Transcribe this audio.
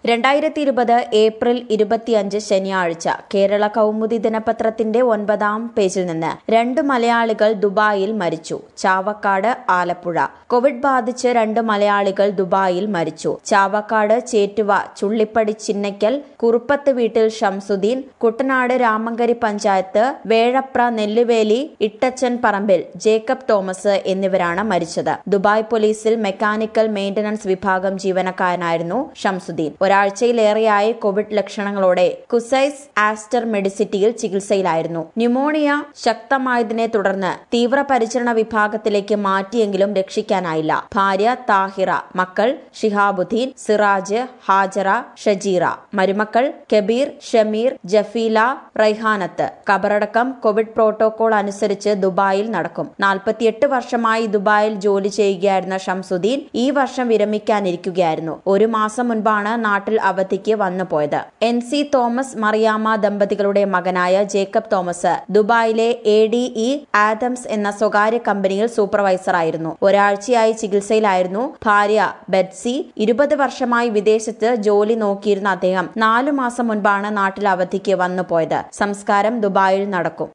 രണ്ടായിരത്തി ഇരുപത് ഏപ്രിൽ ഇരുപത്തിയഞ്ച് ശനിയാഴ്ച കേരള കൗമുദി ദിനപത്രത്തിന്റെ ഒൻപതാം പേജിൽ നിന്ന് രണ്ട് മലയാളികൾ ദുബായിൽ മരിച്ചു ചാവക്കാട് ആലപ്പുഴ കോവിഡ് ബാധിച്ച് രണ്ട് മലയാളികൾ ദുബായിൽ മരിച്ചു ചാവക്കാട് ചേറ്റുവ ചുള്ളിപ്പടി ചിന്നയ്ക്കൽ കുറുപ്പത്ത് വീട്ടിൽ ഷംസുദ്ദീൻ കുട്ടനാട് രാമങ്കരി പഞ്ചായത്ത് വേഴപ്ര നെല്ലുവേലി ഇട്ടച്ചൻ പറമ്പിൽ ജേക്കബ് തോമസ് എന്നിവരാണ് മരിച്ചത് ദുബായ് പോലീസിൽ മെക്കാനിക്കൽ മെയിന്റനൻസ് വിഭാഗം ജീവനക്കാരനായിരുന്നു ഷംസുദ്ദീൻ ഒരാഴ്ചയിലേറെയായി കോവിഡ് ലക്ഷണങ്ങളോടെ കുസൈസ് ആസ്റ്റർ മെഡിസിറ്റിയിൽ ചികിത്സയിലായിരുന്നു ന്യൂമോണിയ ശക്തമായതിനെ തുടർന്ന് തീവ്രപരിചരണ വിഭാഗത്തിലേക്ക് മാറ്റിയെങ്കിലും രക്ഷിക്കാനായില്ല ഭാര്യ താഹിറ മക്കൾ ഷിഹാബുദ്ദീൻ സിറാജ് ഹാജറ ഷജീറ മരുമക്കൾ കബീർ ഷമീർ ജഫീല റൈഹാനത്ത് കബറടക്കം കോവിഡ് പ്രോട്ടോകോൾ അനുസരിച്ച് ദുബായിൽ നടക്കും നാൽപ്പത്തിയെട്ട് വർഷമായി ദുബായിൽ ജോലി ചെയ്യുകയായിരുന്ന ഷംസുദ്ദീൻ ഈ വർഷം വിരമിക്കാനിരിക്കുകയായിരുന്നു ഒരു മാസം മുൻപാണ് നാട്ടിൽ അവധിക്ക് വന്നുപോയത് എൻ സി തോമസ് മറിയാമ്മ ദമ്പതികളുടെ മകനായ ജേക്കബ് തോമസ് ദുബായിലെ എ ഡി ഇ ആദംസ് എന്ന സ്വകാര്യ കമ്പനിയിൽ സൂപ്പർവൈസറായിരുന്നു ഒരാഴ്ചയായി ചികിത്സയിലായിരുന്നു ഭാര്യ ബെറ്റ്സി ഇരുപത് വർഷമായി വിദേശത്ത് ജോലി നോക്കിയിരുന്ന അദ്ദേഹം നാലു മാസം മുൻപാണ് നാട്ടിൽ അവധിക്ക് വന്നുപോയത് സംസ്കാരം ദുബായിൽ നടക്കും